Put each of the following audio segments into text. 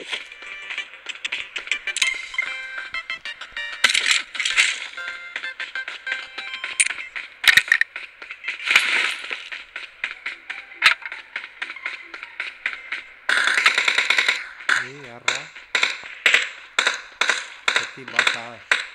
ஏய் யாரா சத்தி பாத்தா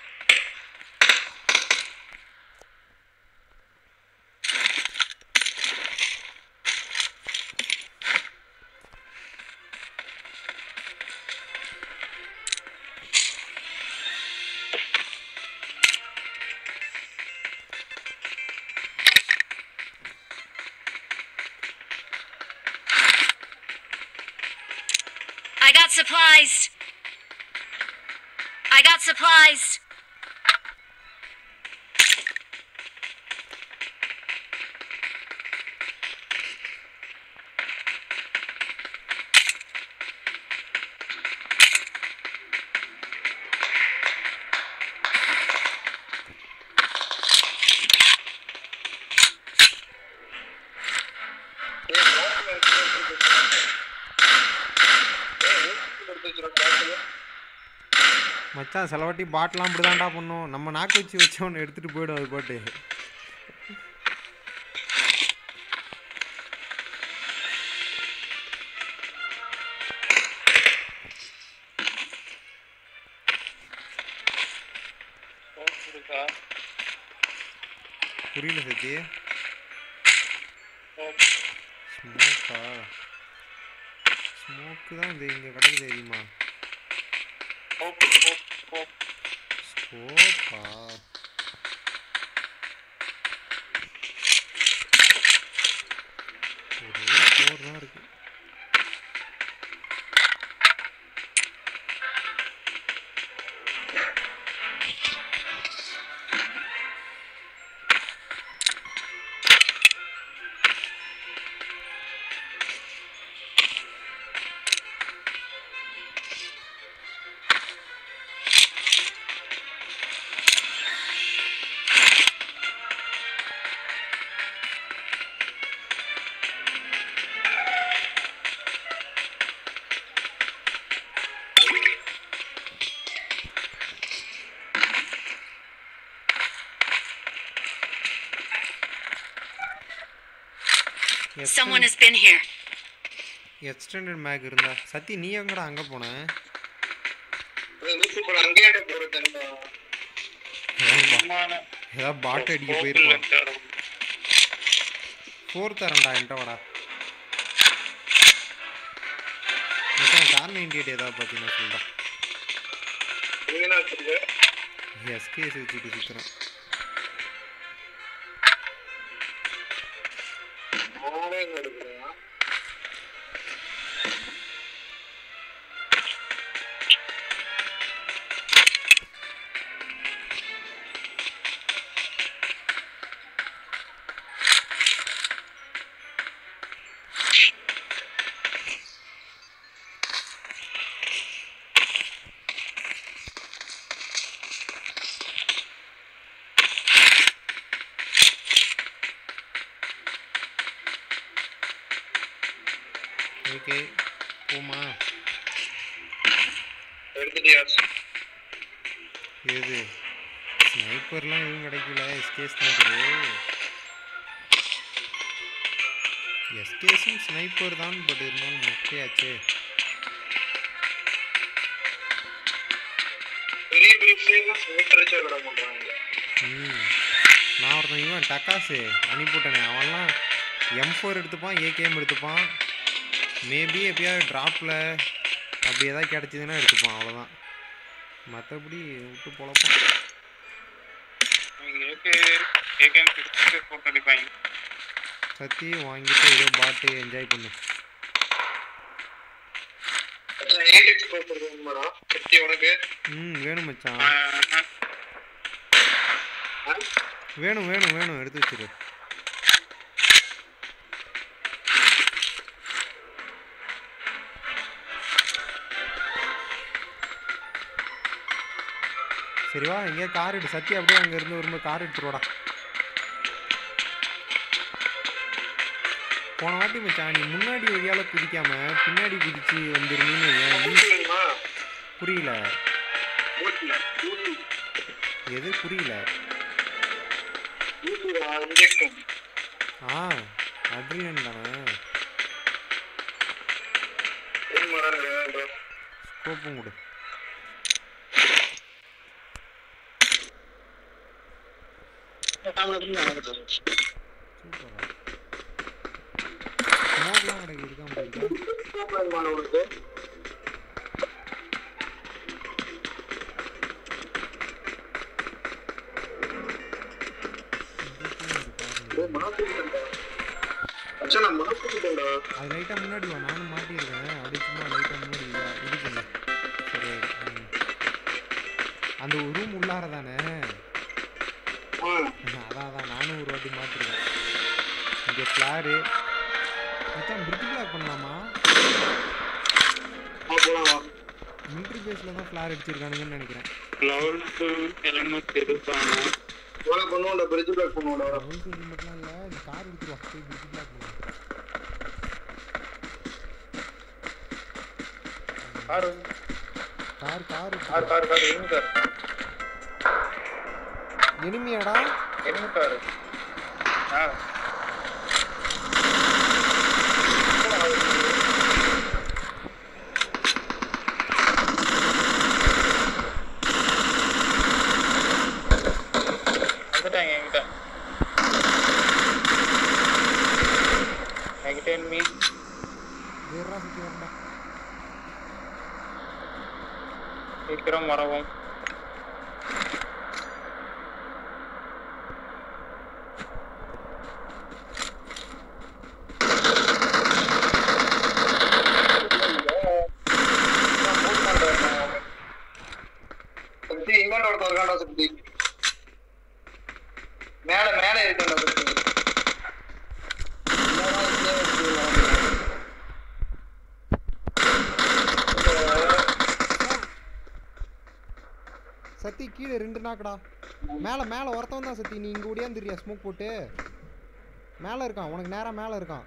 I got supplies. I got supplies. ஏய், பாட்டில் எடுத்து வச்சிருக்கேன். ஏய், ஊசி எடுத்து வச்சிருக்கேன், பாட்டில். மச்சான் சில வாட்டி பாட்டெலாம் அப்படி தான்டா பண்ணும் நம்ம நாக்கு வச்சு வச்சவொன்னு எடுத்துகிட்டு போயிடும் அது பாட்டு ஊசி இருக்கா? புரியல சத்தி ஊசி. ஸ்மோக்கா ஸ்மோக்கு தான் இது இங்கே கிடைக்குது தெரியுமா ஊசி, ஊசி, ஊசி. ஸ்கோப்பா ஒரே ஃபோர் தான் இருக்கு Someone has been here. Extended mag இருந்தா சத்தி நீ எங்கடா அங்கே போன ஏய், ஊசி போட அங்கேயே போடுறேன்டா. சும்மான ஏதாவது பாட்டு அடிக்க ஊசி போயிருப்பான் தேட. ஃபோர் தரேன்டா என்கிட்ட வாடா மச்சான் கார் நைன்டி எயிட் ஏதாவது பார்த்தீங்கன்னா சொல்லுடா நீங்க என்ன வச்சிருக்க? எஸ்கேஎஸ் வச்சுட்டு சுற்றுறேன் நானே இங்க எடுக்கிறேன். ஓகே போமா எடுத்துட்டியா? எது ஸ்னைப்பர்லாம் எதுவும் கிடைக்கல எஸ்கேஸ் தான் இருக்குது எஸ்கேஸும் ஸ்னைப்பர் தான் பட் இருந்தாலும் முக்கியாச்சே பெரிய பெரிய பிளேயர்ஸ் மீட்டர் வச்சு விட மாட்டாங்க ம் நான் ஒருத்தன் இவன் டக்காசு அனுப்பிவிட்டனே அவன்லாம் எம் ஃபோர் எடுத்துப்பான் ஏகேஎம் எடுத்துப்பான் மேபி எப்பயாவது ட்ராப்பில் அப்படி ஏதாவது கிடச்சிதுன்னா எடுத்துப்பான் அவ்வளோதான் மற்றபடி விட்டு பொழப்பான் ஏகே ஏகேஎம் சிக்ஸ்டி போட்டு அடிப்பாங்க சத்தி வாங்கிட்டு ஏதோ பாட்டு என்ஜாய் பண்ணு எயிட் எக்ஸ் போட்டு உண்மைடா சக்தி உனக்கு ம் வேணும் மச்சான் ஆ, வேணும் வேணும் வேணும் எடுத்து வச்சிரு சரி வா எங்கேயா கார் எடு சத்தி அப்படியே அங்க இருந்து வரும்போது கார் எடுத்துருவாடா போன வாட்டி மச்சான் நீ முன்னாடி வழியால குதிக்காம பின்னாடி குதிச்சு வந்துருந்தீன்னு வையேன், ஈ- தெரியுமா புரியல ஊட்டி ஊட்டி எது புரியல ஊட்டிடா இன்ஜெக்ஷன் ஆ அட்ரியன் தானே தெரியுமாடா ஸ்கோப்பும் கொடு சூப்பரா ஸ்மோக்லாம் கிடைக்கு இருக்காம போயிருக்கா உனக்கு டேய், மாத்திக்கிட்டேன்டா. மச்சான், நான் மாத்திக்கிட்டேன்டா. அது லைட்டாக முன்னாடி வா நானும் மாட்டியிருக்கேன் அப்படி சும்மா லைட்டாக முன்னாடி வா இது பண்ணு சரி ம். அந்த ரூம் உள்ளார தானே ஆ, அதான் அதான் நானும் ஒரு வாட்டி மாட்டிருக்கேன் இங்கே ஃப்ளாரு மச்சான் பிரிட்ஜ் பிளாக் பண்ணலாமா வா, போலாம், வா. மிலிட்ரி பேஸில் தான் ஃப்ளார் அடிச்சிருக்கானுங்கன்னு நினைக்கிறேன் போல பண்ணுவோம்டா, bridge block பண்ணுவோம்டா. ஹோல் சேல் மட்டும் இல்லை இந்த கார் எடுத்துருவா போய் பிரிட்ஜ் பிளாக் பண்ணலாம் car, car car car, car, car, இருங்க காரு. எனிமியாடா இருங்க காரு. ஆ. வந்துட்டாங்க என்கிட்ட என்கிட்ட enemy. வேறா சுற்றி வரண்டா சீக்கிரம் வரவும் சுத்தி இங்கிட்ட ஒருத்தன் இருக்கான்டா சுத்தி மேல மேல இருக்கான்டா சுத்தி இல்லைன்னா இங்கே வச்சிருவாங்க. சத்தி கீழே ரெண்டு நாக்குடா மேலே மேலே ஒருத்தவன் தான் சத்தி நீ இங்கே ஓடியாந்துறியா ஸ்மோக் போட்டு மேலே இருக்கான் உனக்கு நேரா மேலே இருக்கான்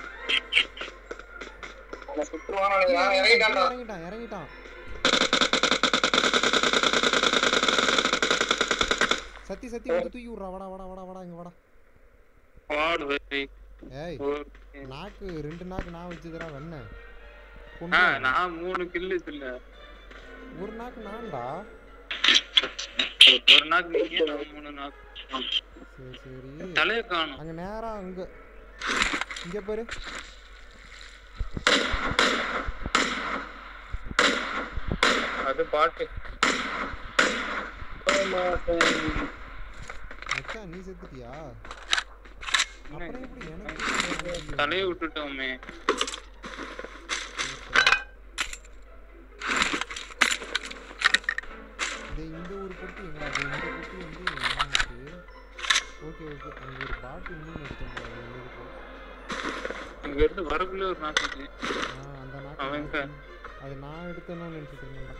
அவனை சுத்துவான்னு கீழே நினைக்கிறேன். இறங்கிட்டான்டா இறங்கிட்டான் இறங்கிட்டான் சத்தி சத்தி வந்து தூக்கி விட்றா வாடா வாடா வாடா வாடா இங்கே வாடா Squad very ஏய் good. நாக்கு ரெண்டு நாக்கு நான் வச்சுதுடா வெண்ண ஆ, கொண்டு நான் மூணு கில்லு இல்ல ஒரு நாக்கு நான்டா ஒரு நாக்கு நீங்க நான் மூணு நாக்கு சரி சரி தலைய காணும் அங்க நேரா அங்க இங்க பாரு அது பாட்டு மச்சான் நீ செத்துட்டியா அப்புறம் எப்படி எனக்கு தலைய விட்டுட்டோமே இது இந்த ஒரு பொட்டி எங்க அது இந்த பொட்டி வந்து என்னாச்சு ஓகே ஓகே அங்க ஒரு பாட்டு இன்னும் எடுத்துட்டு இருக்கும் இங்க இருந்து வரக்குள்ள ஒரு நாக்கு இருக்கு. ஆ அந்த அவன் எங்க? நாக்கு அது நான் எடுத்தேன்னு நினைச்சிட்டு இருந்தேன்டா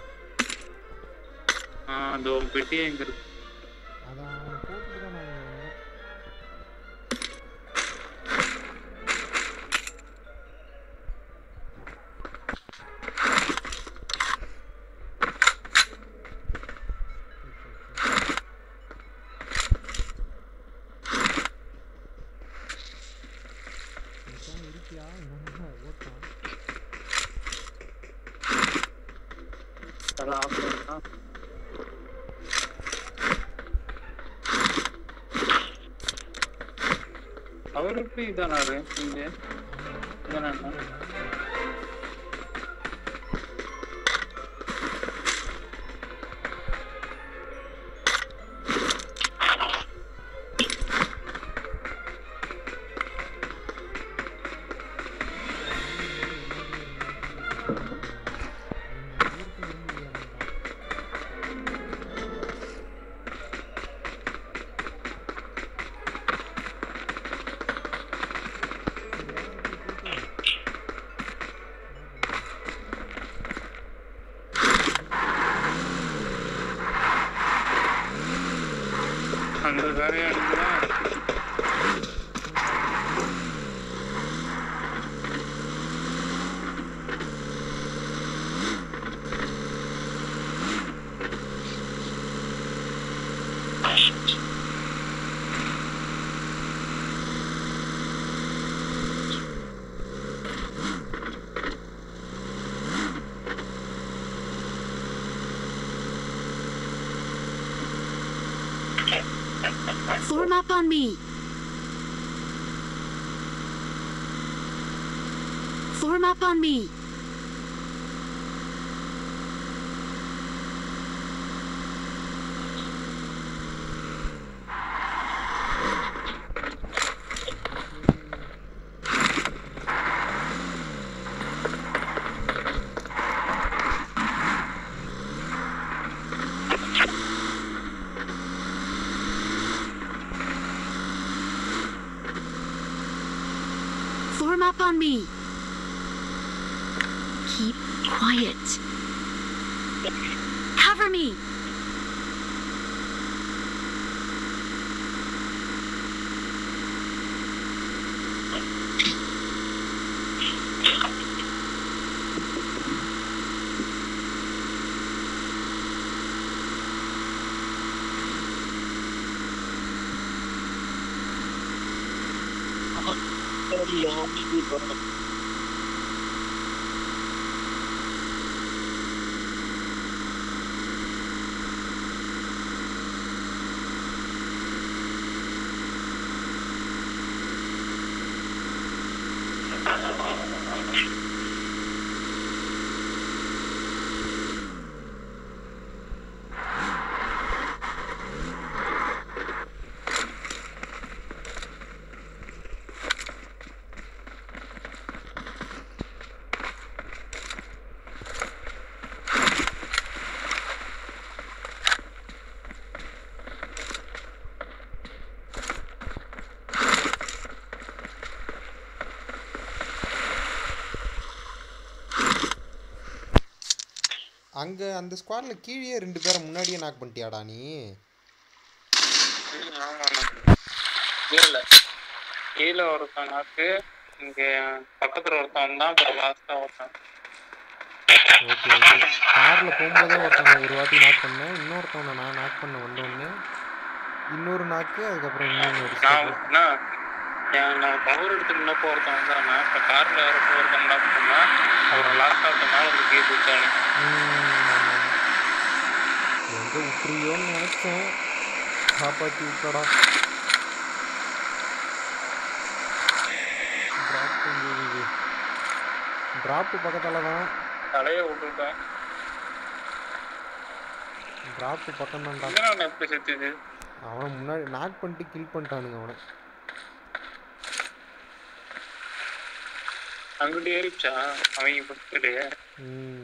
ஆ அந்த உன் பெட்டியே இங்க இருக்கு அதான் அவனை போட்டுட்டு தான் நான் வந்தேன் மச்சான் இருக்கியா என்ன ஓட்டான் தலை ஆஃப் பண்ணா அவருக்கு இதானாரு இங்க இதானா Form up on me. Form up on me. Form up on me. Keep quiet. Cover me. அங்கே அந்த ஸ்குவாடில் கீழே ரெண்டு பேரை முன்னாடியே நாக் பண்ணிட்டியாடா நீ ம், ஆமாண்ணா இல்ல இல்ல கீழே ஒருத்தன் நாக்கு இங்க பக்கத்துல ஒருத்தன் வந்தான் அப்புறம் லாஸ்டா ஒருத்தன் ஓகே ஓகே காரில் போகும்போதே ஒருத்தவங்க ஒரு வாட்டி நாக் பண்ணேன் இன்னொருத்தவனை நான் நாக் பண்ண வந்தோடனே இன்னொரு நாக்கு அதுக்கப்புறம் இன்னொன்று ஒரு நான் என்ன என் நான் பவர் எடுத்து முன்னப்போ ஒருத்தன் வந்தானா இப்ப கார்ல வரப்போ ஒருத்தன் லாக் பண்ணா அப்புறம் லாஸ்டா ஒருத்தன் மேல வந்து கீழே குதிச்சானு எங்கே விட்டுருவியோன்னு நினச்சேன் காப்பாற்றி விட்டடா ட்ராப் பண்ணுறது ட்ராப்பு பக்கத்தில் தான் தலையை விட்டுட்டேன் ட்ராப்பு பக்கம் தான்டா இங்க நான் எப்படி செத்துது அவனை முன்னாடி நாக் பண்ணிட்டு கில் பண்ணிட்டானுங்க அவனை அங்கிட்டு ஏறிச்சா அவங்க பக்கத்துலயே ம்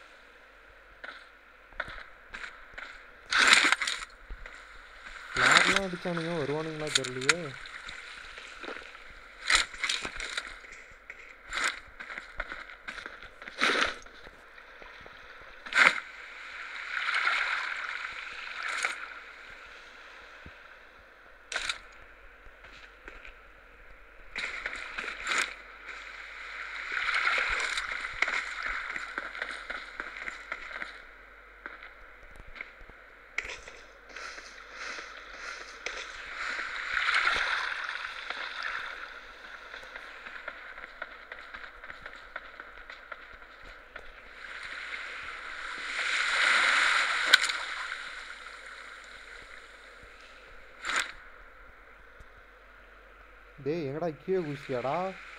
ஃப்ளார்லாம் அடிச்சானுங்க வருவானுங்களா தெரியலையே டேய் எங்கடா கீழே குதிச்சியாடா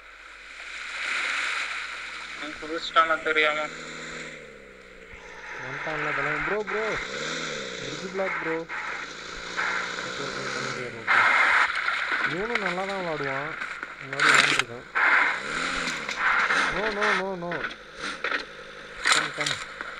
புதுஸ்டான தெரியாம வந்துட்டான்ல தலைவன் bro bro bridge block bro இவனும் நல்லா தான் விளாடுவான் முன்னாடி விளாண்டுருக்கான் no no no no come come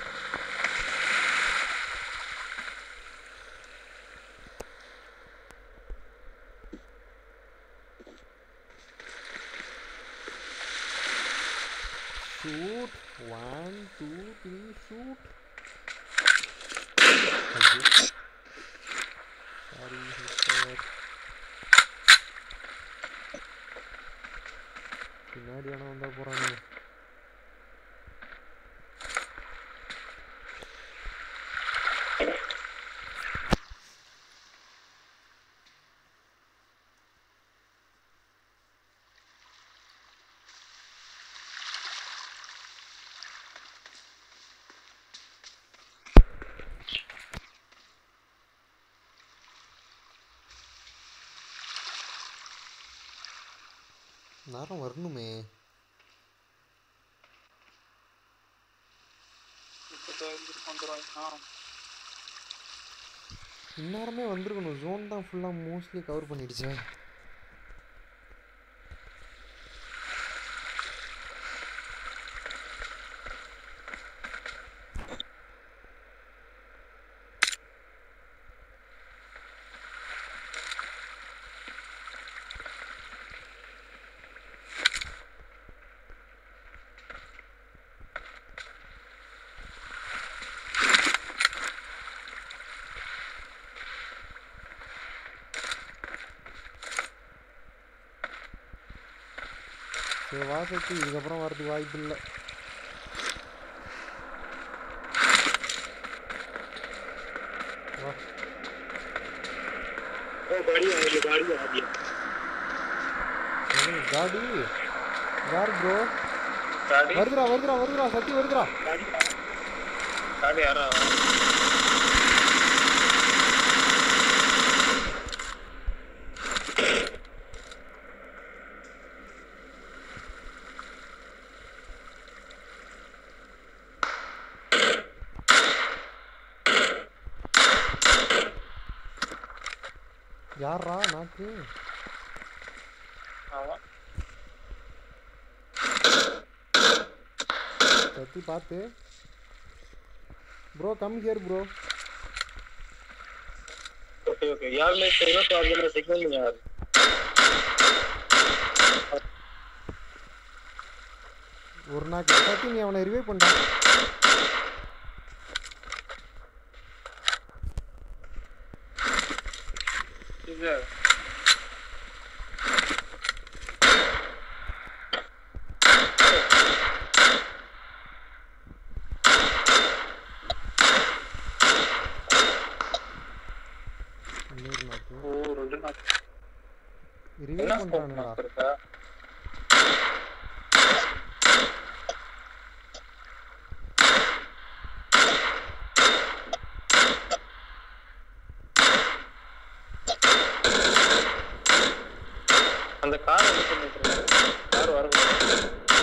shoot one two three shoot ஐயோ. sorry mister. பின்னாடி ஆனால் வந்தா போறானே நேரம் வரணுமே இப்போ வந்துடுவாங்க இந்நேரமே வந்திருக்கணும் ஜோன் தான் ஃபுல்லாக மோஸ்ட்லி கவர் பண்ணிடுச்சே சரி வா சக்தி இதுக்கப்புறம் வரதுக்கு வாய்ப்பு இல்லை வா ओ गाड़ी आ गई गाड़ी आ गई என்னது, காடி யார் ப்ரோ காடி வருதுடா வருதுடா வருதுடா சக்தி வருதுடா गाड़ी காடி யாரா யார்ரா நாக்கு ஆமா சக்தி பார்த்து bro come here bro okay okay यार मैं तेरा तो आज मेरा सिग्नल नहीं आ रहा ஒரு நாக்கு சக்தி நீ அவனை ரிவைவ் பண்ணா இது இன்னொரு நாக்கு ஓ ரெண்டு நாள் என்ன ரிவைவ் ஸ்கோப் பண்ணுறானுடா இருக்கா அந்த கார் எது பண்ணிட்டு இருக்காங்க கார் வரக்கூடாது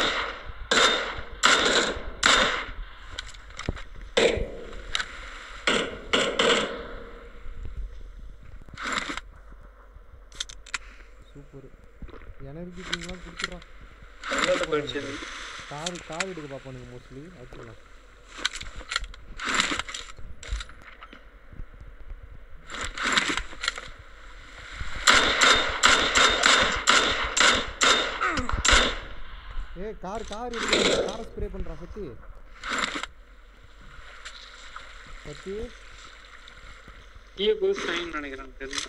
சூப்பர் எனர்ஜி ட்ரிங்க்லாம் கொடுத்துட்றான் எங்கிட்ட போயிடுச்சு இது? கார் கார் எடுக்க பார்ப்பானுங்க மோஸ்ட்லி அதுதான் ஏ கார் கார் எடுக்க காரை ஸ்ப்ரே பண்ணுறான் சத்தி சத்தி கீழே போய் சைன் நினைக்கிறேன் தெரியும்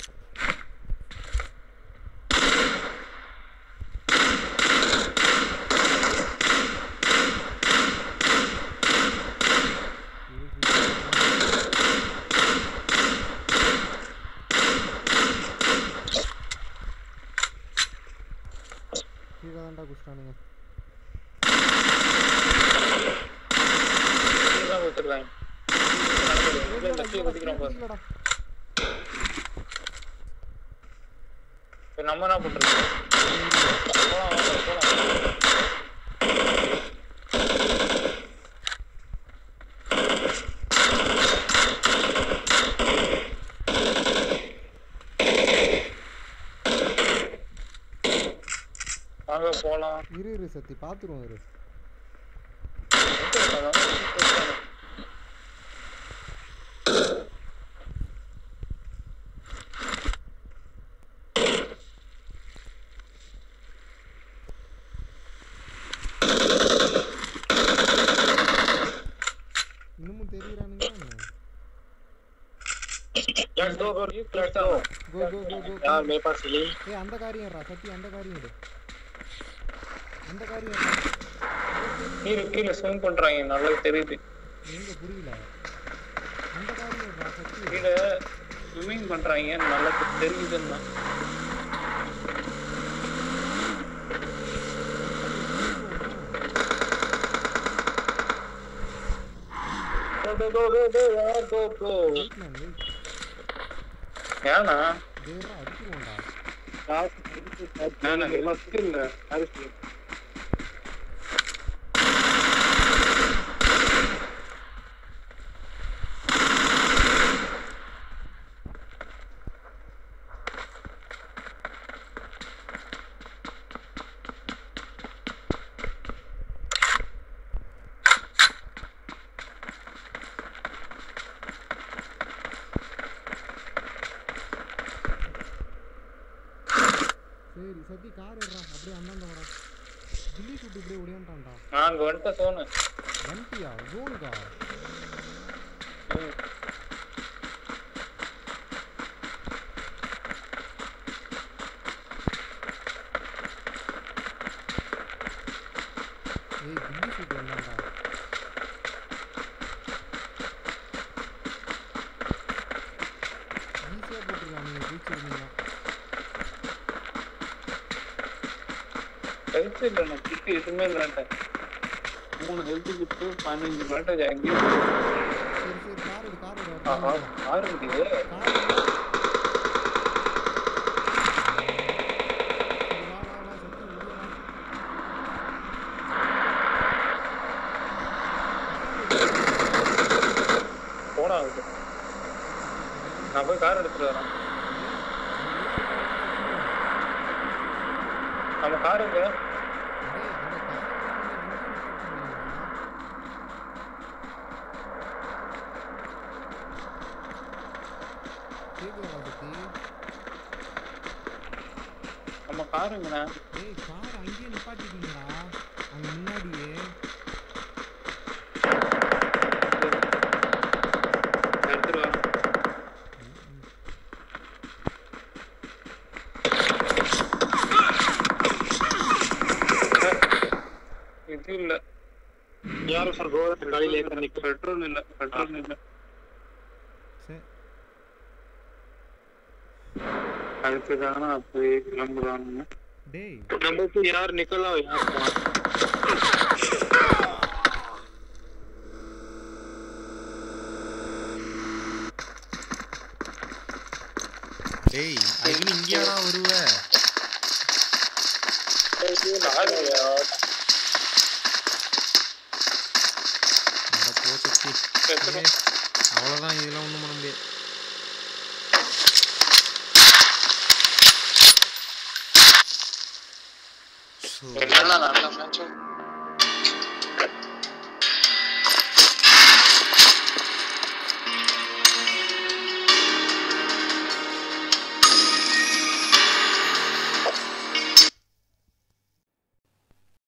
கீழே தான்டா குடிச்சிட்டானுங்க தான் கொடுத்துருக்காங்க இல்லடா, இந்த கீழே இல்லடா, குதிக்கிறோம் பாரு இல்லடா. இப்ப நம்ம என்ன பண்றது போலாம் வாங்க, போலாம் வாங்க போலாம் இரு இரு சத்தி பார்த்துருவோம் இரு எங்க இருக்காங்க? இன்னமும் தெரியுறானுங்க Let's go, go, let's go. கோ கோ கோ கோ यार मेरे पास हिली ஏய் அந்த காரியம் ஏறா சத்தி அந்த காரியம் எடு அந்த காரியம் ஏறா. கீழே கீழே ஸ்விம் பண்றாங்க நல்லா தெரியுது எங்க புரியல அந்த காரியம் ஏறா சத்தி கீழே ஸ்விம்மிங் பண்றாங்க நல்லா தெரியுதுன்னா Go, go, go, go, go, yaar, go, go. Wait man wait ஏன்னா தேவரா அடிச்சிருவோம்டா காசு நான் எல்லாம் இல்ல அரிசி சரி சத்தி கார் ஏறா அப்படியே அந்தாண்ட வரா கில்லி சுட்டு இப்படியே ஓடியான்ட்டான்டா நான் அங்க வந்துட்ட சோனு வண்டியா ஜோனுக்கா ஏய் கில்லி சுட்டு வந்தான்டா ஈஸியாக போட்டுருக்கான் நீங்கள் ஜெயிச்சிருந்தீங்க ஹெல்த் இல்ல நான் கிட்டு எதுவுமே இல்லைன்ட்டேன் மூணு ஹெல்த் கிட்டு பதினஞ்சு பேண்டேஜ் எங்கேயும் சரி சரி கார் எடு கார் எடு ஆஹா கார் ஆறு இருக்கு எடு. சரி, வா வா வா சத்தி வெளியே வா போனா ஆகுது நான் போய் கார் எடுத்துட்டு வரேன் நம்ம கார் எங்க நம்ம கார் எங்கண்ணா எடுத்துட்டு வரேன் இது இல்ல யாரும் சார் கோவத்தில் காலையில் ஏற்ற நிற்க பெட்ரோல் இல்ல பெட்ரோல் இல்ல அடுத்ததான போய் கிளம்புறாங்க டேய் நம்மளுக்கு யார் நிக்கலாம் யார் போனா டேய் அகில் இங்கேயாடா வருவ அட போ சக்தி எத்தனை- ஏய், அவ்வளவுதான் இதெல்லாம் ஒண்ணும் பண்ண முடியாது ஸோ நல்லா நல்ல மேட்ச்